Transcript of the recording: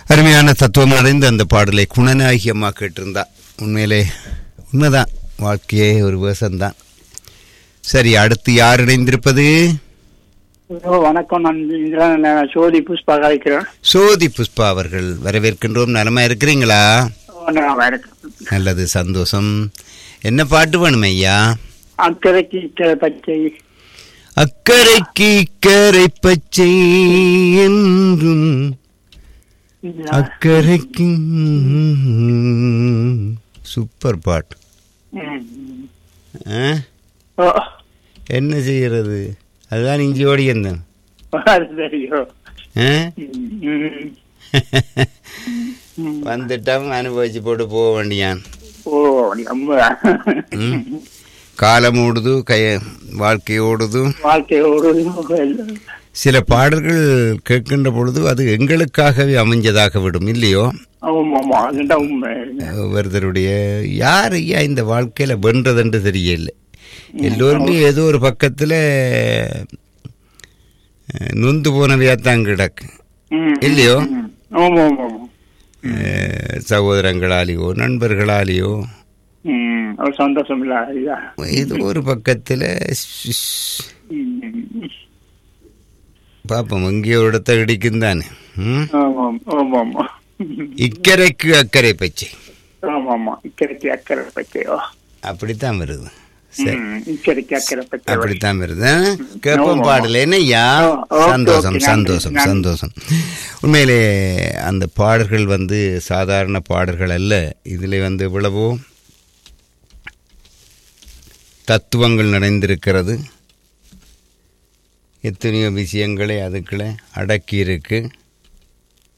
அருமையான தத்துவம் நிறைந்த அந்த பாடலை குணநாயகி அம்மா கேட்டிருந்தா உண்மையிலே உண்மைதான் வாழ்க்கையே ஒரு வேஷம்தான் சரி அடுத்து யார் இணைந்திருப்பது ஹலோ வணக்கம் நான் இந்திரன் நான் சோதி புஷ்பா கலைக்கிறேன் சோதி புஷ்பா அவர்கள் வரவேற்கின்றோம் நலமா இருக்கிறீங்களா நான் இருக்கேன் நல்லது சந்தோஷம் என்ன பாட்டு வேணும் ஐயா அக்கறைக்கு இக்கரை பச்சை அக்கறைக்கு இக்கரை பச்சை என்றும் அக்கறைக்கு சூப்பர் பாட்டு ம். ஆ? ஓ, என்ன செய்யறது அதுதான் இஞ்சி ஓடி இருந்தேன் அது தெரியும் ஆ? ம், ம். வந்துட்டோம் அனுபவிச்சு போட்டு போக வேண்டியான் ஓ நம்ம ம். காலம் ஓடுது கைய வாழ்க்கை ஓடுது வாழ்க்கையோடு சில பாடல்கள் கேட்கின்ற பொழுது அது எங்களுக்காகவே அமைஞ்சதாக விடும் இல்லையோ ஆமா ஆமா அதுதான் உண்மை ஒருத்தருடைய யார் ஐயா இந்த வாழ்க்கையில வென்றதுன்னு தெரியல எல்லோருமே ஏதோ ஒரு பக்கத்துல அஹ், நொந்து போனவையாத்தான் கிடக்கு ம், இல்லையோ? ம். ஆமா ஆமா ஆமா அஹ், சகோதரங்களாலேயோ நண்பர்களாலேயோ ம், ஒரு சந்தோஷம் இல்ல ஐயா ஏதோ ஒரு பக்கத்துல ஸ்- ம். பாப்போம் இங்கே ஒரு இடத்த இடிக்கும் தானே ம்? ஆமா ஆமா ஆமா இக்கரைக்கு அக்கறை பச்சை ஆமா ஆமா இக்கரைக்கு அக்கறை பச்சையோ அப்படித்தான் வருது சரி ம், இக்கரைக்கு அக்கறை பச்சை அப்படித்தான் வருது ஆ? கேட்போம் ஆமா, பாடல என்னய்யா ஆ, ஓகே, சந்தோஷம் ஓகே, நன்றி, சந்தோஷம் நன்றி. சந்தோஷம் உண்மையிலே அந்த பாடல்கள் வந்து சாதாரண பாடல்கள் அல்ல இதில் வந்து இவ்வளவோ தத்துவங்கள் நிறைந்திருக்கிறது எத்தனையோ விஷயங்களை அதுக்குள்ள அடக்கி இருக்கு